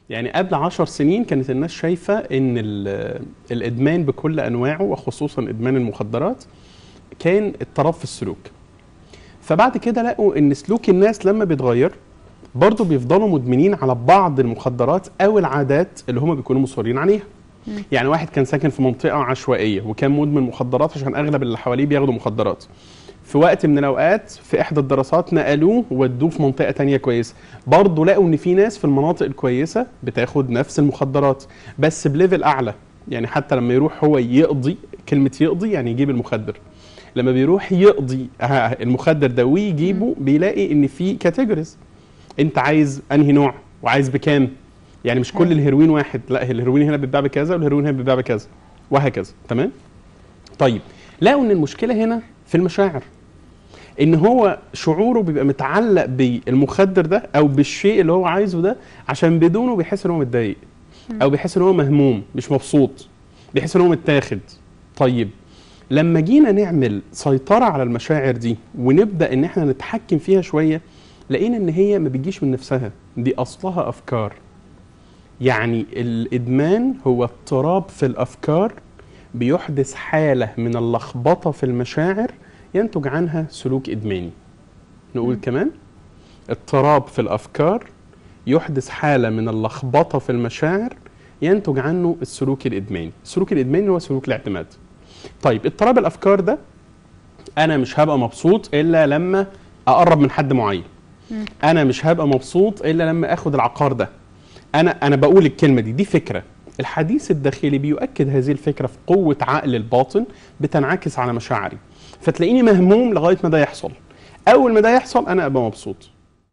يعني قبل عشر سنين كانت الناس شايفة ان ال- الادمان بكل انواعه وخصوصا ادمان المخدرات كان اضطراب في السلوك فبعد كده لقوا ان سلوك الناس لما بيتغير برضه بيفضلوا مدمنين على بعض المخدرات او العادات اللي هم بيكونوا مصرين عليها يعني واحد كان ساكن في منطقة عشوائية وكان مدمن مخدرات عشان اغلب اللي حواليه بياخدوا مخدرات في وقت من الاوقات في احدى الدراسات نقلوه وودوه في منطقه تانية كويسه برضه لقوا ان في ناس في المناطق الكويسه بتاخد نفس المخدرات بس بليفل اعلى يعني حتى لما يروح هو يقضي كلمه يقضي يعني يجيب المخدر لما بيروح يقضي آه، المخدر ده ويجيبه بيلاقي ان في كاتيجوريز انت عايز انهي نوع وعايز بكام يعني مش كل الهيروين واحد لا الهيروين هنا بيتباع بكذا والهيروين هنا بيتباع بكذا وهكذا تمام طيب لقوا ان المشكله هنا في المشاعر ان هو شعوره بيبقى متعلق بالمخدر ده او بالشيء اللي هو عايزه ده عشان بدونه بيحس ان هو متضايق او بيحس ان هو مهموم مش مبسوط بيحس ان هو متاخد طيب لما جينا نعمل سيطرة على المشاعر دي ونبدأ ان احنا نتحكم فيها شوية لقينا ان هي ما بتجيش من نفسها دي اصلها افكار يعني الادمان هو اضطراب في الافكار بيحدث حالة من اللخبطة في المشاعر ينتج عنها سلوك إدماني نقول مم. كمان اضطراب في الأفكار يحدث حالة من اللخبطة في المشاعر ينتج عنه السلوك الإدماني السلوك الإدماني هو سلوك الاعتماد طيب اضطراب الأفكار ده أنا مش هبقى مبسوط إلا لما أقرب من حد معين مم. أنا مش هبقى مبسوط إلا لما أخد العقار ده أنا أنا بقول الكلمة دي دي فكرة الحديث الداخلي بيؤكد هذه الفكرة في قوة عقل الباطن بتنعكس على مشاعري فتلاقيني مهموم لغاية ما ده يحصل أول ما ده يحصل أنا أبقى مبسوط